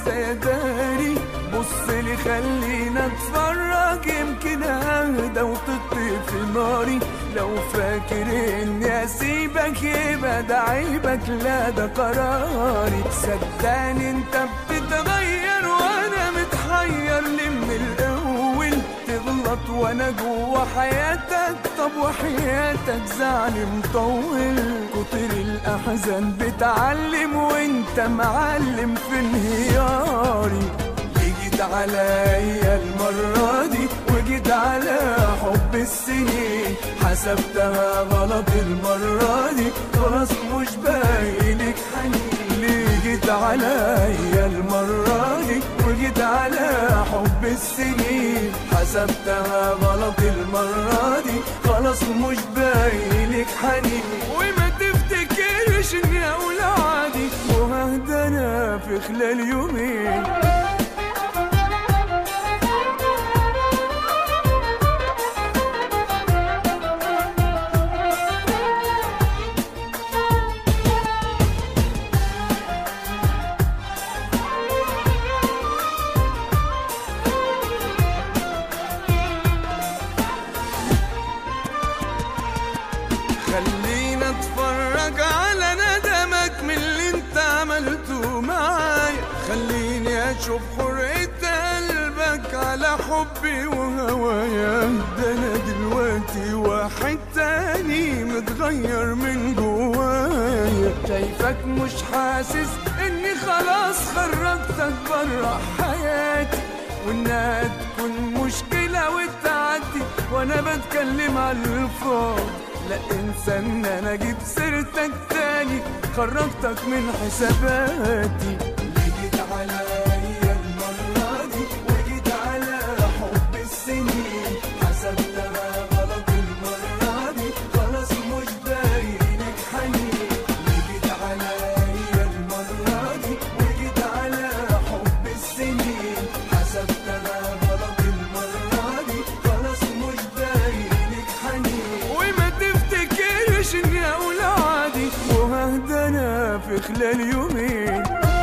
ازاي اداري بص لي خلينا اتفرج يمكن اهدى وتطفي في ناري لو فاكر اني اسيبك يبقى ده عيبك لا ده قراري صدقني انت بتتغير وانا متحير ليه من الاول تغلط وانا جوا حياتك طب وحياتك زعلي مطول كتر الاحزان بتعلم وانت معلم في انهياري جيت عليا المرة دي وجيت على حب السنين حسبتها غلط المرة دي خلاص مش باينك حنين ليه جيت عليا المرة دي وجيت على حب السنين حسبتها غلط المرة دي خلاص مش باينك حنين وما تفتكرش اني اقول عادي وهدى انا في خلال يومين خلينا اتفرج على ندمك من اللي انت عملته معايا خليني اشوف حرية قلبك على حبي وهوايا ده انا دلوقتي واحد تاني متغير من جوايا شايفك مش حاسس اني خلاص خرجتك برا حياتي وانها تكون مشكلة وتعدي وانا بتكلم على الفاضي لا انسى ان انا جيت سيرتك تاني خرجتك من حساباتي جيت عليا المرة دي وجيت على حب السنين حسبتها غلط المرة دي خلاص مش باينك حنين جيت عليا المرة دي وجيت على حب السنين حسبتها غلط المرة دي خلاص مش باينك حنين وما تفتكرش اني اقول عادي وهدى انا في خلال يومين